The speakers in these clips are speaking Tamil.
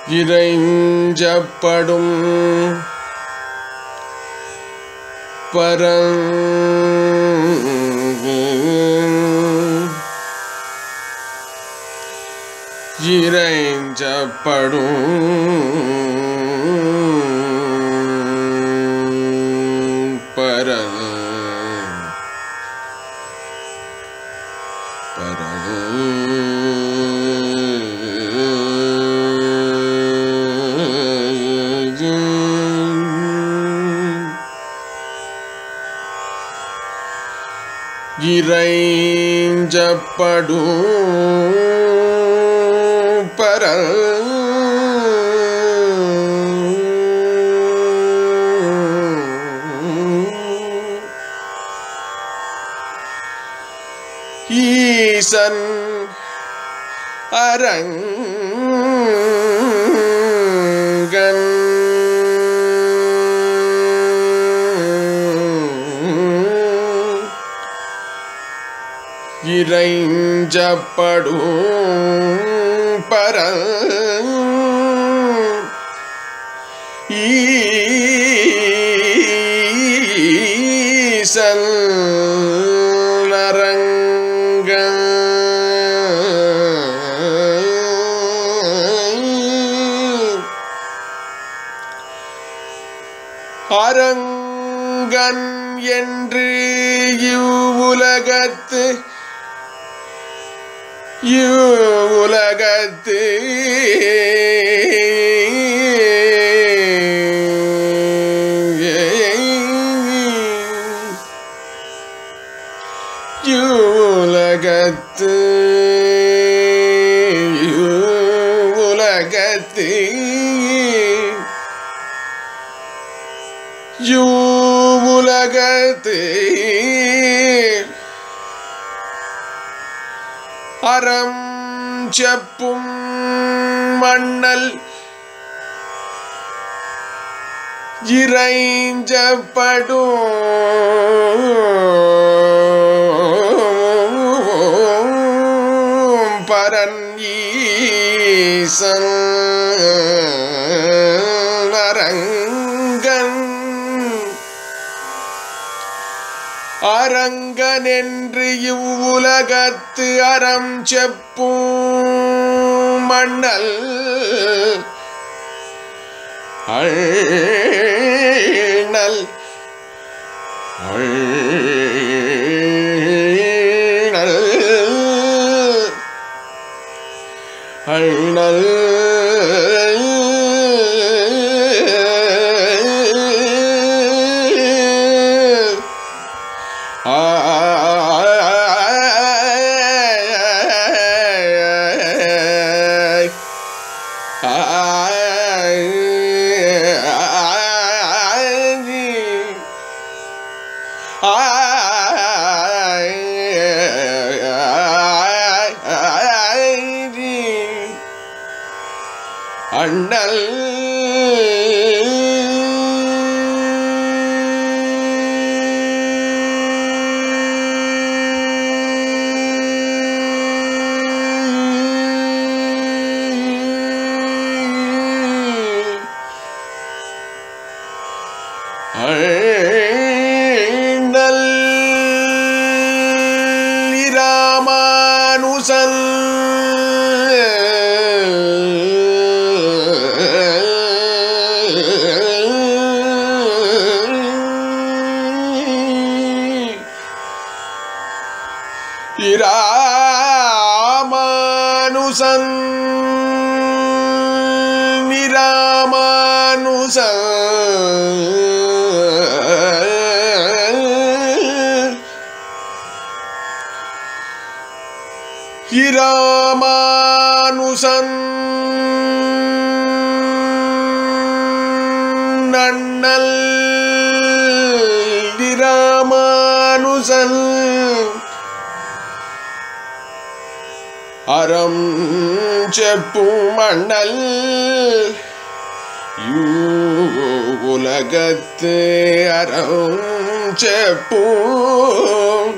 இறைஞ்சப்படும் பரங் இறைஞ்சப்படும் பரங் பரங் இறைஞ்சப்படும் பர ஈசன் அரங்கன் இறைஞ்சப்படும் பர ஈசன் அரங்க அரங்கன் என்று இவ்வுலகத்து இவ்வுலகத்து இவ்வுலகத்து இவ்வுலகத்து யூவுலகத்து அறம் செப்பும் மண்ணல் இறைஞ்சப்படும் பரன் ஈசன் அரங்கன் அரங்கன் என்று இவ்வுலகத்து அறம் செப்பும் மண்ணல் அண்ணல் அண்ணல் அண்ணல் அண்ணல் அண்ணல் இராமானுசன் இராமானுசன் இராமானுசன் இராமானுசன் நன்னல் இராமானுசன் அறம் செப்பும் மண்ணல் உலகத்து அறம் செப்பும்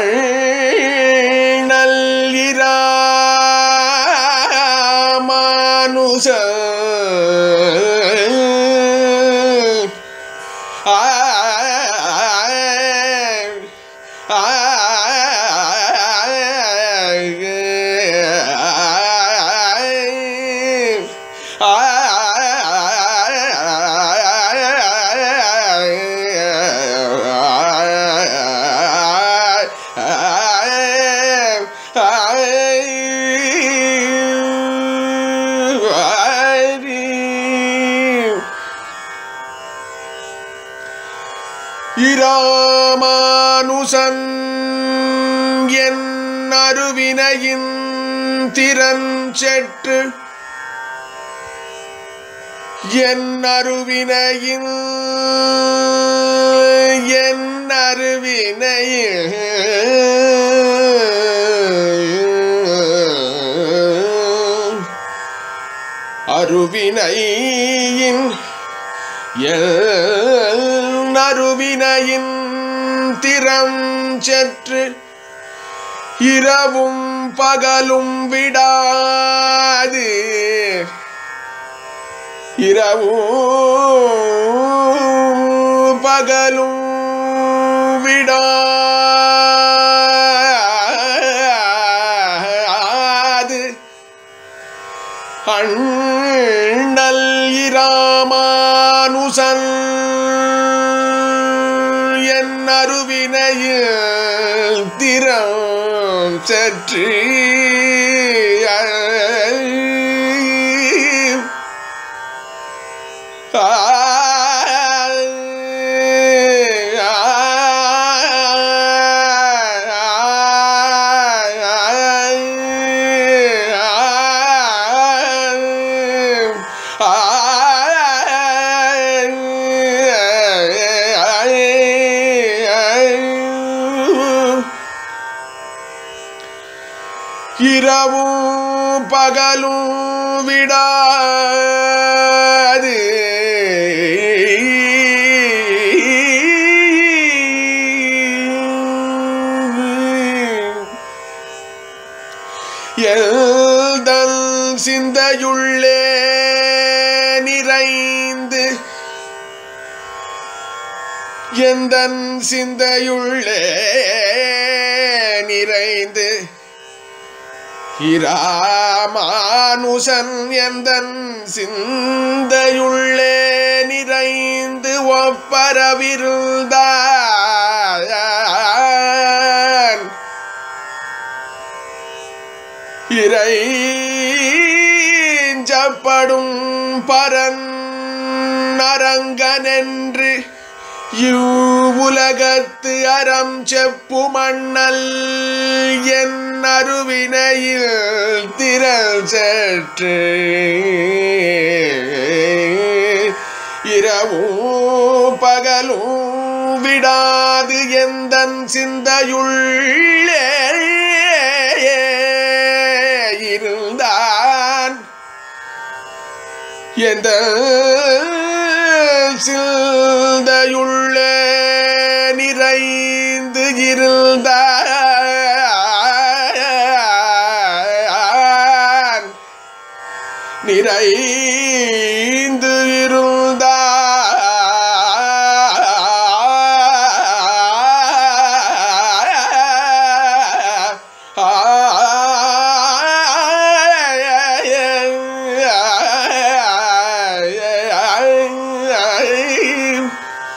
அண்ணல் இராமானுசன் இராமானுசன் என் அருவினையின் திறஞ்செற்று என் அருவினையின் என் அருவினையில் அருவினையின் என் அருவினையின் திறம் செற்று இரவும் பகலும் விடாது இரவும் பகலும் விடாது அண்ணல் இராமானுசன் என் அருவினையில் திறம் சற்று இரவும் பகலும் விடாது எல்தல் சிந்தையுள்ளே நிறைந்து எந்தன் சிந்தையுள்ளே நிறைந்து இராமானுசன் எந்தன் சிந்தையுள்ளே நிறைந்து ஒப்பரவிருந்தான் இறைஞ்சப்படும் பரன் அரங்கனென்று இவ்வுலகத்து அறம் செப்பு மண்ணல் என் அருவினையில் திரள் சற்று இரவும் பகலும் விடாது எந்தன் சிந்தையுள்ளே இருந்தான் எந்த சிந்தையுள்ள நிறைந்து இருந்தான் நிறைந்து இருந்தான்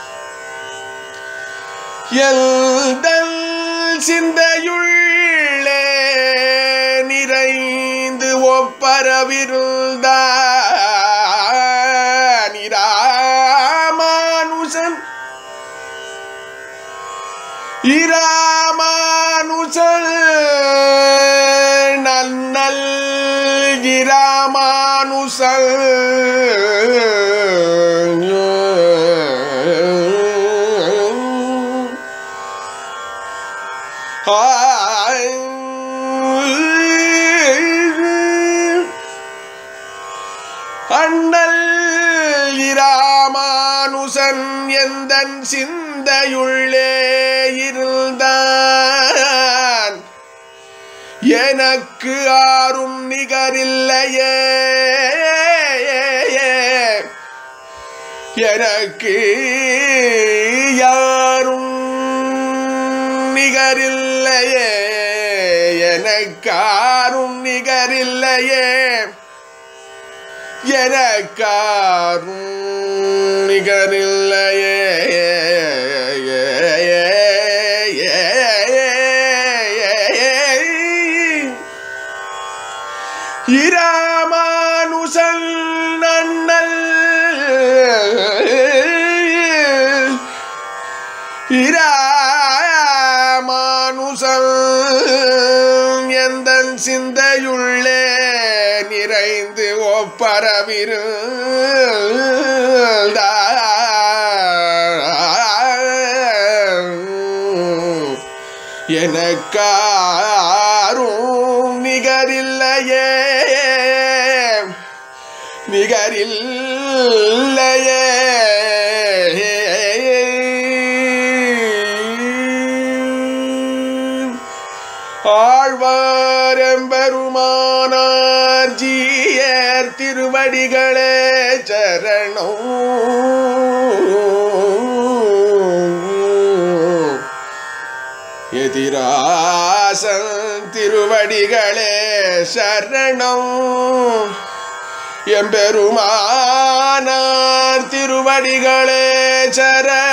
எல்தல் சிந்தையுள்ளே நிறைந்து ஒப்பரவிருந்தான் இராமானுசன் இராமானுசன் நன்னல் இராமானுசன் அண்ணல் இராமானுசன் எந்தன் சிந்தையுள்ளே இருந்தான் எனக்கு ஆரும் நிகரில்லையே எனக்கு யாரும் நிகரில்லையே எனக்காரும் நிகரில்லையே எனக்காரும் நிகரில்லையே இராமானுசன் நன்னல் எந்த சிந்தையுள்ளே நிறைந்து ஒப்பரவிருந்த எனக்காரும் நிகரில்லையே நிகரில்லையே ஆழ்வாரெம்பெருமானார் ஜீயர் திருவடிகளே சரணம் எதிராசன் திருவடிகளே சரணம் எம்பெருமானார் திருவடிகளே சரணம்